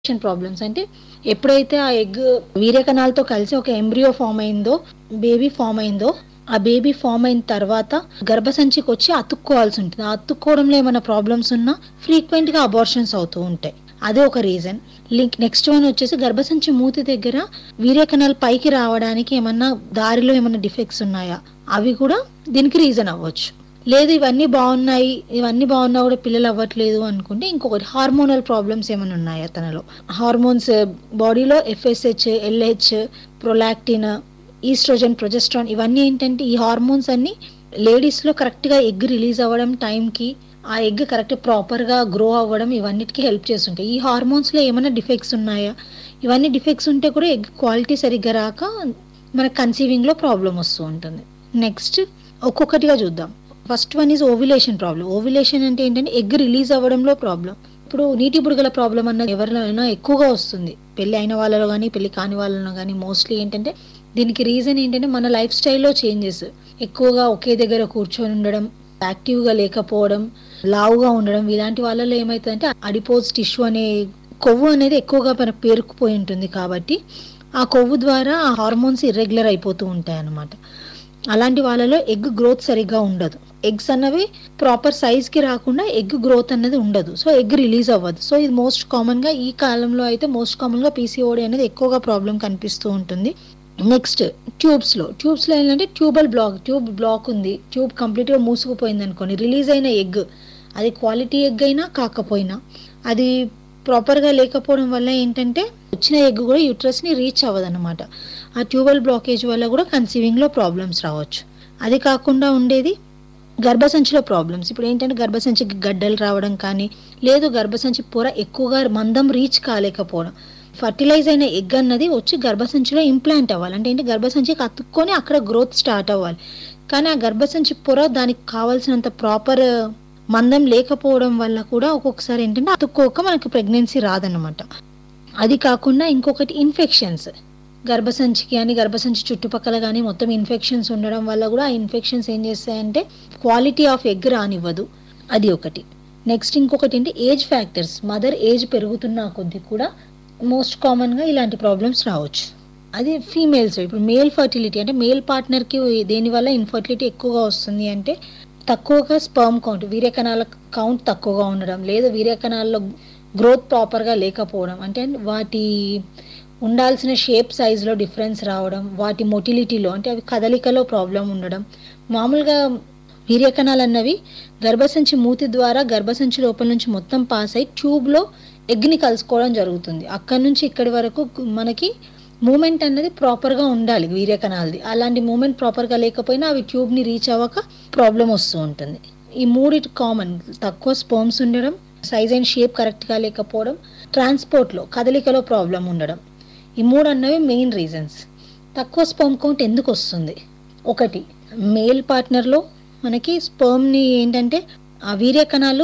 problems అంటే ఎప్పుడైతే ఆ ఎగ్ వీర్యకణాలతో కలిసి ఒక ఎంబ్రియో ఫామ్ అయిందో బేబీ ఫామ్ అయిందో ఆ బేబీ ఫామ్ అయిన తర్వాత గర్భసంచికి వచ్చి అతుక్కోవాల్సి ఉంటుంది ఆ అతుక్కోవడంలో ఏమైనా ప్రాబ్లమ్స్ ఉన్నా ఫ్రీక్వెంట్ గా అబార్షన్స్ అవుతూ ఉంటాయి అదే ఒక రీజన్ లింక్ నెక్స్ట్ వన్ వచ్చేసి గర్భసంచి మూతి దగ్గర వీర్యకణాలు పైకి రావడానికి ఏమన్నా దారిలో ఏమన్నా డిఫెక్ట్స్ ఉన్నాయా అవి కూడా దీనికి రీజన్ అవ్వచ్చు లేదు ఇవన్నీ బాగున్నాయి ఇవన్నీ బాగున్నా కూడా పిల్లలు అవ్వట్లేదు అనుకుంటే ఇంకొకటి హార్మోనల్ ప్రాబ్లమ్స్ ఏమైనా ఉన్నాయా తనలో హార్మోన్స్ బాడీలో FSH LH prolactin estrogen progesterone ఇవన్నీ ఏంటంటే ఈ హార్మోన్స్ అన్ని లేడీస్ లో కరెక్ట్ గా ఎగ్ రిలీజ్ అవ్వడం టైం కి ఆ ఎగ్ కరెక్ట్ ప్రాపర్ గా గ్రో అవ్వడం ఇవన్నిటికీ హెల్ప్ చేస్తుంటాయి ఈ హార్మోన్స్ లో ఏమైనా డిఫెక్ట్స్ ఉన్నాయా ఇవన్నీ డిఫెక్ట్స్ ఉంటే కూడా ఎగ్ క్వాలిటీ సరిగ్గా రాక మనకు కన్సీవింగ్ లో ప్రాబ్లం వస్తూ ఉంటుంది నెక్స్ట్ ఒక్కొక్కటిగా చూద్దాం first one is ovulation problem ovulation అంటే ఏంటంటే ఎగ్ రిలీజ్ అవ్వడంలో ప్రాబ్లం ఇప్పుడు నీటి బుడగల ప్రాబ్లం అన్నది ఎవరిలోనైనా ఎక్కువగా వస్తుంది పెళ్లి అయిన వాళ్ళలో కానీ పెళ్లి కాని వాళ్ళలో కానీ మోస్ట్లీ ఏంటంటే దీనికి రీజన్ ఏంటంటే మన లైఫ్ స్టైల్లో చేంజెస్ ఎక్కువగా ఒకే దగ్గర కూర్చొని ఉండడం యాక్టివ్గా లేకపోవడం లావుగా ఉండడం ఇలాంటి వాళ్ళలో ఏమవుతుందంటే అడిపోజ్ టిష్యూ అనే కొవ్వు అనేది ఎక్కువగా మన పేరుకుపోయి ఉంటుంది కాబట్టి ఆ కొవ్వు ద్వారా ఆ హార్మోన్స్ ఇర్రెగ్యులర్ అయిపోతూ ఉంటాయి అన్నమాట అలాంటి వాళ్ళలో ఎగ్ గ్రోత్ సరిగ్గా ఉండదు ఎగ్స్ అన్నవి ప్రాపర్ సైజ్ కి రాకుండా ఎగ్ గ్రోత్ అన్నది ఉండదు సో ఎగ్ రిలీజ్ అవ్వదు సో ఇది మోస్ట్ కామన్ గా ఈ కాలంలో అయితే మోస్ట్ కామన్ గా పీసీఓడి అనేది ఎక్కువగా ప్రాబ్లం కనిపిస్తూ ఉంటుంది నెక్స్ట్ ట్యూబ్స్ లో ట్యూబ్స్ లో ఏంటంటే ట్యూబల్ బ్లాక్ ట్యూబ్ బ్లాక్ ఉంది ట్యూబ్ కంప్లీట్ గా మూసుకుపోయింది అనుకోండి రిలీజ్ అయిన ఎగ్ అది క్వాలిటీ ఎగ్ అయినా కాకపోయినా అది ప్రాపర్ గా లేకపోవడం వల్ల ఏంటంటే వచ్చిన ఎగ్ కూడా యూట్రస్ ని రీచ్ అవ్వదన్నమాట ఆ ట్యూబల్ బ్లాకేజ్ వల్ల కూడా కన్సీవింగ్ లో ప్రాబ్లమ్స్ రావచ్చు అది కాకుండా ఉండేది గర్భసంచిలో ప్రాబ్లమ్స్ ఇప్పుడు ఏంటంటే గర్భసంచికి గడ్డలు రావడం కానీ లేదు గర్భసంచి పొర ఎక్కువగా మందం రీచ్ కాలేకపోవడం ఫర్టిలైజ్ అయిన ఎగ్ అన్నది వచ్చి గర్భసంచిలో ఇంప్లాంట్ అవ్వాలి అంటే ఏంటి గర్భసంచికి అతుక్కొని అక్కడ గ్రోత్ స్టార్ట్ అవ్వాలి కానీ ఆ గర్భసంచి పొర దానికి కావాల్సినంత ప్రాపర్ మందం లేకపోవడం వల్ల కూడా ఒక్కొక్కసారి ఏంటంటే అతుక్కోక మనకి ప్రెగ్నెన్సీ రాదనమాట అది కాకుండా ఇంకొకటి ఇన్ఫెక్షన్స్ గర్భసంచికి అని గర్భసంచి చుట్టుపక్కల కానీ మొత్తం ఇన్ఫెక్షన్స్ ఉండడం వల్ల కూడా ఆ ఇన్ఫెక్షన్స్ ఏం చేస్తాయంటే క్వాలిటీ ఆఫ్ ఎగ్ రానివ్వదు అది ఒకటి నెక్స్ట్ ఇంకొకటి ఏంటి ఏజ్ ఫ్యాక్టర్స్ మదర్ ఏజ్ పెరుగుతున్న కొద్దీ కూడా మోస్ట్ కామన్గా ఇలాంటి ప్రాబ్లమ్స్ రావచ్చు అది ఫీమేల్స్ ఇప్పుడు మేల్ ఫర్టిలిటీ అంటే మేల్ పార్ట్నర్కి దేనివల్ల ఇన్ఫర్టిలిటీ ఎక్కువగా వస్తుంది అంటే తక్కువగా స్పర్మ్ కౌంట్ వీర్యకణాల కౌంట్ తక్కువగా ఉండడం లేదా వీర్యకణాల్లో గ్రోత్ ప్రాపర్గా లేకపోవడం అంటే వాటి ఉండాల్సిన షేప్ సైజులో డిఫరెన్స్ రావడం వాటి మొటిలిటీలో అంటే అవి కదలికలో ప్రాబ్లం ఉండడం మామూలుగా వీర్యకణాలు అన్నవి గర్భసంచి మూతి ద్వారా గర్భసంచి లోపల నుంచి మొత్తం పాస్ అయి ట్యూబ్లో ఎగ్ని కలుసుకోవడం జరుగుతుంది అక్కడి నుంచి ఇక్కడి వరకు మనకి మూమెంట్ అన్నది ప్రాపర్గా ఉండాలి వీర్యకణాలది అలాంటి మూమెంట్ ప్రాపర్గా లేకపోయినా అవి ట్యూబ్ని రీచ్ అవ్వక ప్రాబ్లం వస్తూ ఉంటుంది ఈ మూడిటి కామన్ తక్కువ స్పోమ్స్ ఉండడం సైజ్ అండ్ షేప్ కరెక్ట్గా లేకపోవడం ట్రాన్స్పోర్ట్లో కదలికలో ప్రాబ్లం ఉండడం ఈ మూడు అన్నవి మెయిన్ రీజన్స్ తక్కువ స్పర్మ్ కౌంట్ ఎందుకు వస్తుంది ఒకటి మేల్ పార్ట్నర్లో మనకి స్పర్మ్ని ఏంటంటే ఆ వీర్యకణాలు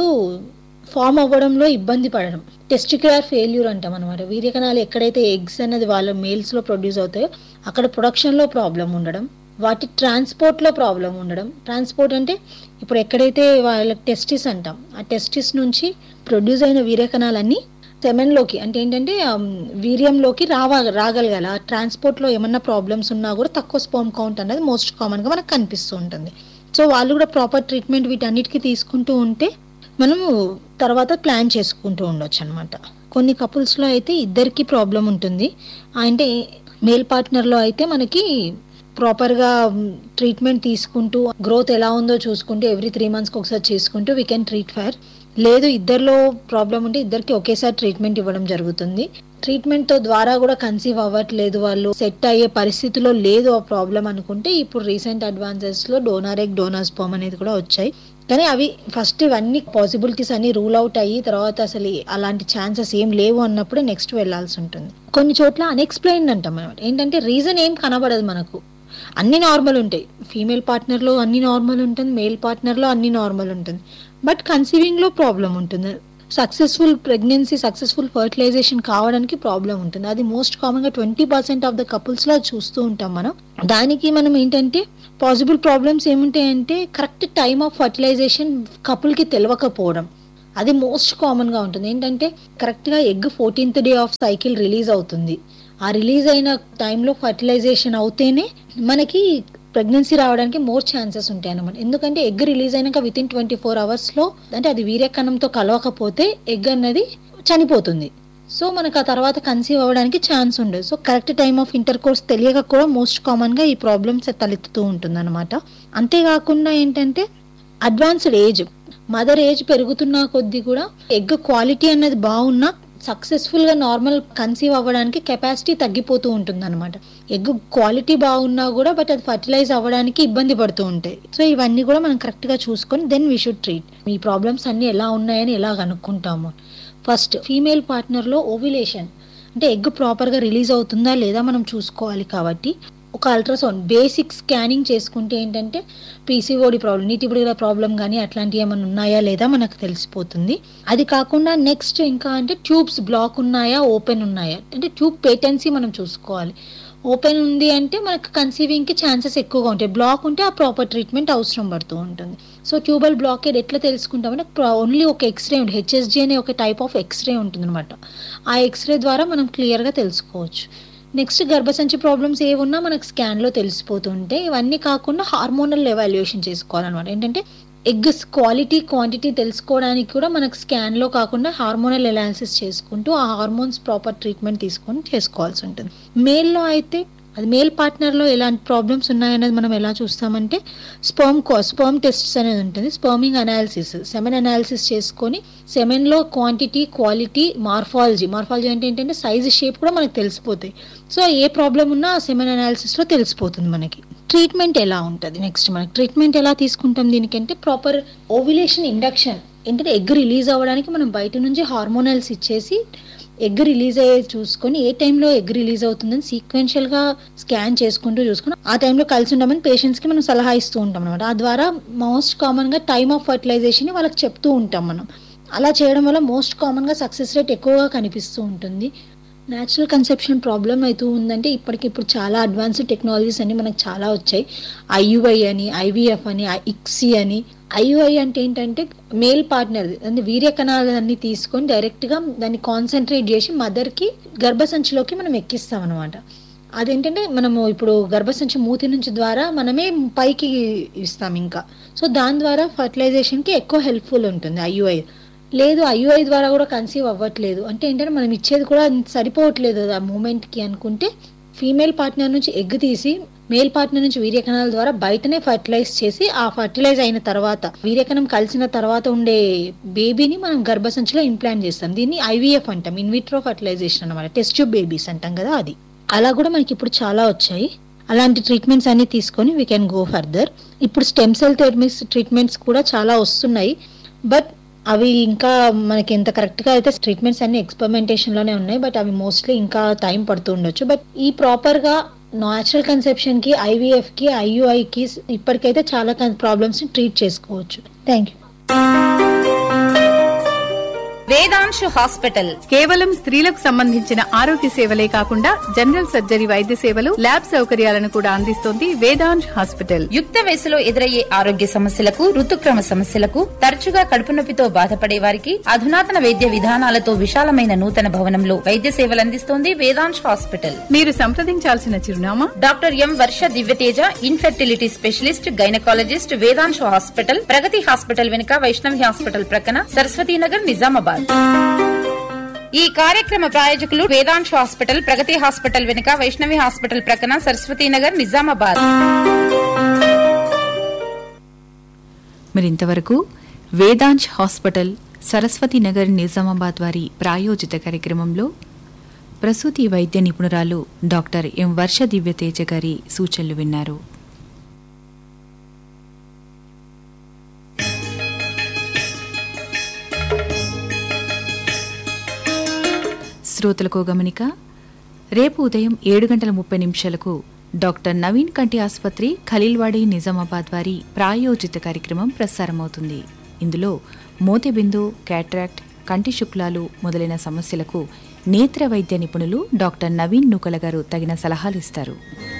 ఫామ్ అవ్వడంలో ఇబ్బంది పడడం టెస్టిక్యులర్ ఫెయిల్యూర్ అంటాం అనమాట వీర్యకణాలు ఎక్కడైతే ఎగ్స్ అనేది వాళ్ళ మేల్స్లో ప్రొడ్యూస్ అవుతాయో అక్కడ ప్రొడక్షన్లో ప్రాబ్లం ఉండడం వాటి ట్రాన్స్పోర్ట్లో ప్రాబ్లం ఉండడం ట్రాన్స్పోర్ట్ అంటే ఇప్పుడు ఎక్కడైతే వాళ్ళ టెస్టిస్ అంటాం ఆ టెస్టిస్ నుంచి ప్రొడ్యూస్ అయిన వీర్యకణాలన్నీ సెమెన్లోకి అంటే ఏంటంటే వీర్యంలోకి రావ రాగలగాల ఆ ట్రాన్స్పోర్ట్లో ఏమన్నా ప్రాబ్లమ్స్ ఉన్నా కూడా తక్కువ స్పోమ్ కౌంట్ అనేది మోస్ట్ కామన్గా మనకు కనిపిస్తూ ఉంటుంది సో వాళ్ళు కూడా ప్రాపర్ ట్రీట్మెంట్ వీటన్నిటికీ తీసుకుంటూ ఉంటే మనము తర్వాత ప్లాన్ చేసుకుంటూ ఉండొచ్చు అనమాట కొన్ని కపుల్స్లో అయితే ఇద్దరికి ప్రాబ్లం ఉంటుంది అంటే మేల్ పార్ట్నర్లో అయితే మనకి ప్రాపర్గా ట్రీట్మెంట్ తీసుకుంటూ గ్రోత్ ఎలా ఉందో చూసుకుంటూ ఎవ్రీ త్రీ మంత్స్కి ఒకసారి చేసుకుంటూ వీ కెన్ ట్రీట్ ఫైర్ లేదు ఇద్దరిలో ప్రాబ్లం ఉంటే ఇద్దరికి ఒకేసారి ట్రీట్మెంట్ ఇవ్వడం జరుగుతుంది ట్రీట్మెంట్ ద్వారా కూడా కన్సీవ్ అవ్వట్లేదు వాళ్ళు సెట్ అయ్యే పరిస్థితిలో లేదు ఆ ప్రాబ్లం అనుకుంటే ఇప్పుడు రీసెంట్ అడ్వాన్సెస్ లో డోనార్ ఎగ్ డోనార్ స్పోమ్ అనేది కూడా వచ్చాయి కానీ అవి ఫస్ట్ ఇవన్నీ పాసిబిలిటీస్ అన్ని రూల్ అవుట్ అయ్యి తర్వాత అసలు అలాంటి ఛాన్సెస్ ఏం లేవు అన్నప్పుడే నెక్స్ట్ వెళ్లాల్సి ఉంటుంది కొన్ని చోట్ల అన్ఎక్స్ప్లెయిన్డ్ అంటాం అనమాట ఏంటంటే రీజన్ ఏం కనబడదు మనకు అన్ని నార్మల్ ఉంటాయి ఫీమేల్ పార్ట్నర్లో అన్ని నార్మల్ ఉంటుంది మేల్ పార్ట్నర్లో అన్ని నార్మల్ ఉంటుంది బట్ కన్సీవింగ్లో ప్రాబ్లం ఉంటుంది సక్సెస్ఫుల్ ప్రెగ్నెన్సీ సక్సెస్ఫుల్ ఫర్టిలైజేషన్ కావడానికి ప్రాబ్లం ఉంటుంది అది మోస్ట్ కామన్గా ట్వంటీ పర్సెంట్ ఆఫ్ ద కపుల్స్లో చూస్తూ ఉంటాం మనం దానికి మనం ఏంటంటే పాసిబుల్ ప్రాబ్లమ్స్ ఏముంటాయంటే కరెక్ట్ టైమ్ ఆఫ్ ఫర్టిలైజేషన్ కపుల్కి తెలియకపోవడం అది మోస్ట్ కామన్ గా ఉంటుంది ఏంటంటే కరెక్ట్ గా egg fourteenth day of cycle release అవుతుంది ఆ రిలీజ్ అయిన టైంలో ఫర్టిలైజేషన్ అవుతేనే మనకి ప్రెగ్నెన్సీ రావడానికి మోర్ ఛాన్సెస్ ఉంటాయి అన్నమాట ఎందుకంటే ఎగ్ రిలీజ్ అయినాక within twenty four hours లో అంటే అది వీర్యకణంతో కలవకపోతే ఎగ్ అన్నది చనిపోతుంది సో మనకు ఆ తర్వాత కన్సీవ్ అవ్వడానికి ఛాన్స్ ఉండదు so correct time of intercourse తెలియక కూడా మోస్ట్ కామన్ గా ఈ ప్రాబ్లమ్స్ తలెత్తుతూ ఉంటుంది అనమాట అంతేకాకుండా ఏంటంటే అడ్వాన్స్డ్ ఏజ్ మదర్ ఏజ్ పెరుగుతున్న కొద్దీ కూడా ఎగ్ క్వాలిటీ అన్నది బాగున్నా సక్సెస్ఫుల్ గా నార్మల్ కన్సీవ్ అవ్వడానికి కెపాసిటీ తగ్గిపోతూ ఉంటుంది అనమాట ఎగ్ క్వాలిటీ బాగున్నా కూడా బట్ అది ఫర్టిలైజ్ అవ్వడానికి ఇబ్బంది పడుతూ ఉంటాయి సో ఇవన్నీ కూడా మనం కరెక్ట్ గా చూసుకొని దెన్ వీ షుడ్ ట్రీట్ ఈ ప్రాబ్లమ్స్ అన్ని ఎలా ఉన్నాయని ఎలా కనుక్కుంటాము ఫస్ట్ ఫీమేల్ పార్ట్నర్ లో ఓవిలేషన్ అంటే ఎగ్ ప్రాపర్ గా రిలీజ్ అవుతుందా లేదా మనం చూసుకోవాలి కాబట్టి ఒక అల్ట్రాసౌండ్ బేసిక్ స్కానింగ్ చేసుకుంటే ఏంటంటే పీసీఓడి ప్రాబ్లం నీటిబుడిల ప్రాబ్లం కానీ అట్లాంటివి ఏమైనా ఉన్నాయా లేదా మనకు తెలిసిపోతుంది అది కాకుండా నెక్స్ట్ ఇంకా అంటే ట్యూబ్స్ బ్లాక్ ఉన్నాయా ఓపెన్ ఉన్నాయా అంటే ట్యూబ్ పేటెన్సీ మనం చూసుకోవాలి ఓపెన్ ఉంది అంటే మనకు కన్సీవింగ్ కి ఛాన్సెస్ ఎక్కువగా ఉంటాయి బ్లాక్ ఉంటే ఆ ప్రాపర్ ట్రీట్మెంట్ అవసరం పడుతూ ఉంటుంది సో ట్యూబల్ బ్లాకేడ్ ఎట్లా తెలుసుకుంటామంటే ఓన్లీ ఒక ఎక్స్రే ఉంటుంది హెచ్ఎస్జి అనే ఒక టైప్ ఆఫ్ ఎక్స్రే ఉంటుంది అనమాట ఆ ఎక్స్రే ద్వారా మనం క్లియర్గా తెలుసుకోవచ్చు నెక్స్ట్ గర్భసంచి ప్రాబ్లమ్స్ ఏ ఉన్నా మనకు స్కాన్లో తెలిసిపోతుంటే ఇవన్నీ కాకుండా హార్మోనల్ ఎవాల్యుయేషన్ చేసుకోవాలన్నమాట ఏంటంటే ఎగ్స్ క్వాలిటీ క్వాంటిటీ తెలుసుకోవడానికి కూడా మనకు స్కాన్లో కాకుండా హార్మోనల్ ఎనాలిసిస్ చేసుకుంటూ ఆ హార్మోన్స్ ప్రాపర్ ట్రీట్మెంట్ తీసుకొని చేసుకోవాల్సి ఉంటుంది మేల్లో అయితే అది మేల్ పార్ట్నర్లో ఎలాంటి ప్రాబ్లమ్స్ ఉన్నాయనేది మనం ఎలా చూస్తామంటే స్పర్మ్ కో స్పర్మ్ టెస్ట్స్ అనేది ఉంటుంది స్పర్మింగ్ అనాలిసిస్ సెమెన్ అనాలిసిస్ చేసుకొని సెమెన్లో క్వాంటిటీ క్వాలిటీ మార్ఫాలజీ మార్ఫాలజీ అంటే ఏంటంటే సైజ్ షేప్ కూడా మనకు తెలిసిపోతాయి సో ఏ ప్రాబ్లం ఉన్నా ఆ సెమెన్ అనాలిసిస్లో తెలిసిపోతుంది మనకి ట్రీట్మెంట్ ఎలా ఉంటుంది నెక్స్ట్ మనకి ట్రీట్మెంట్ ఎలా తీసుకుంటాం దీనికంటే ప్రాపర్ ఓవిలేషన్ ఇండక్షన్ ఏంటంటే ఎగ్ రిలీజ్ అవ్వడానికి మనం బయట నుంచి హార్మోనల్స్ ఇచ్చేసి ఎగ్ రిలీజ్ అయ్యే చూసుకొని ఏ టైంలో ఎగ్ రిలీజ్ అవుతుందని సీక్వెన్షియల్ గా స్కాన్ చేసుకుంటూ చూసుకుని ఆ టైంలో కలిసి ఉండమని పేషెంట్స్ కి మనం సలహా ఇస్తూ ఉంటాం అనమాట ఆ ద్వారా మోస్ట్ కామన్ గా టైమ్ ఆఫ్ ఫర్టిలైజేషన్ వాళ్ళకి చెప్తూ ఉంటాం మనం అలా చేయడం వల్ల మోస్ట్ కామన్ గా సక్సెస్ రేట్ ఎక్కువగా కనిపిస్తూ ఉంటుంది న్యాచురల్ కన్సెప్షన్ ప్రాబ్లం అవుతూ ఉందంటే ఇప్పటికి ఇప్పుడు చాలా అడ్వాన్స్డ్ టెక్నాలజీస్ అన్ని మనకు చాలా వచ్చాయి ఐయుఐ అని ఐవీఎఫ్ అని ఇక్సీ అని ఐయుఐ అంటే ఏంటంటే మేల్ పార్ట్నర్ అంటే వీర్య కణాలన్నీ తీసుకొని డైరెక్ట్ గా దాన్ని కాన్సన్ట్రేట్ చేసి మదర్ కి గర్భసంచిలోకి మనం ఎక్కిస్తాం అనమాట అదేంటంటే మనము ఇప్పుడు గర్భసంచి మూతి నుంచి ద్వారా మనమే పైకి ఇస్తాం ఇంకా సో దాని ద్వారా ఫర్టిలైజేషన్ కి ఎక్కువ హెల్ప్ఫుల్ ఉంటుంది ఐయుఐ లేదు ఐయుఐ ద్వారా కూడా కన్సీవ్ అవ్వట్లేదు అంటే ఏంటంటే మనం ఇచ్చేది కూడా సరిపోవట్లేదు ఆ మూమెంట్ కి అనుకుంటే ఫీమేల్ పార్ట్నర్ నుంచి ఎగ్ తీసి మేల్ పార్ట్నర్ నుంచి వీర్యకణాల ద్వారా బయటనే ఫర్టిలైజ్ చేసి ఆ ఫర్టిలైజ్ అయిన తర్వాత వీర్యకణం కలిసిన తర్వాత ఉండే బేబీని మనం గర్భసంచిలో ఇంప్లాంట్ చేస్తాం దీన్ని ఐవీఎఫ్ అంటాం ఇన్విట్రో ఫర్టిలైజేషన్ అనమాట టెస్ట్ ట్యూబ్ బేబీస్ అంటాం కదా అది అలా కూడా మనకి ఇప్పుడు చాలా వచ్చాయి అలాంటి ట్రీట్మెంట్స్ అన్ని తీసుకొని వీ కెన్ గో ఫర్దర్ ఇప్పుడు స్టెమ్ సెల్ థెరపీస్ ట్రీట్మెంట్స్ కూడా చాలా వస్తున్నాయి బట్ అవి ఇంకా మనకి ఎంత కరెక్ట్ గా అయితే ట్రీట్మెంట్స్ అన్ని ఎక్స్పెరిమెంటేషన్ లోనే ఉన్నాయి బట్ అవి మోస్ట్లీ ఇంకా టైం పడుతూ ఉండొచ్చు బట్ ఈ ప్రాపర్ గా న్యాచురల్ కన్సెప్షన్ కి ఐవీఎఫ్ కి ఐయుఐ కి ఇప్పటికైతే చాలా ప్రాబ్లమ్స్ ని ట్రీట్ చేసుకోవచ్చు థ్యాంక్ యూ వేదాంశు హాస్పిటల్ కేవలం స్త్రీలకు సంబంధించిన ఆరోగ్య సేవలే కాకుండా జనరల్ సర్జరీ వైద్య సేవలు ల్యాబ్ సౌకర్యాలను కూడా అందిస్తోంది వేదాంశ్ హాస్పిటల్ యుక్త వయసులో ఎదురయ్యే ఆరోగ్య సమస్యలకు ఋతుక్రమ సమస్యలకు తరచుగా కడుపు నొప్పితో బాధపడే వారికి అధునాతన వైద్య విధానాలతో విశాలమైన నూతన భవనంలో వైద్య సేవలు అందిస్తోంది వేదాంశ్ హాస్పిటల్ మీరు సంప్రదించాల్సిన చిరునామా doctor M Varsha Divyateja infertility specialist gynaecologist Vedamshu hospital Pragati hospital వెనుక వైష్ణవి హాస్పిటల్ ప్రక్కన సరస్వతీనగర్ నిజామాబాద్ ఈ కార్యక్రమ ప్రాయోజకులు వేదాంశు హాస్పిటల్ ప్రగతి హాస్పిటల్ వెనుక వైష్ణవి హాస్పిటల్ ప్రక్కన సరస్వతీనగర్ నిజామాబాద్ మరింతవరకు వేదాంశ్ హాస్పిటల్ సరస్వతి నగర్ నిజామాబాద్ వారి ప్రాయోజిత కార్యక్రమంలో ప్రసూతి వైద్య నిపుణురాలు డాక్టర్ ఎం వర్ష దివ్యతేజ గారి సూచనలు విన్నారు శ్రోతలకు గమనిక రేపు ఉదయం ఏడు గంటల ముప్పై నిమిషాలకు డాక్టర్ నవీన్ కంటి ఆసుపత్రి ఖలీల్వాడి నిజామాబాద్ వారి ప్రాయోజిత కార్యక్రమం ప్రసారమవుతుంది ఇందులో మోతెబిందు క్యాట్రాక్ట్ కంటి శుక్లాలు మొదలైన సమస్యలకు నేత్ర వైద్య నిపుణులు డాక్టర్ నవీన్ నూకల గారు తగిన సలహాలు ఇస్తారు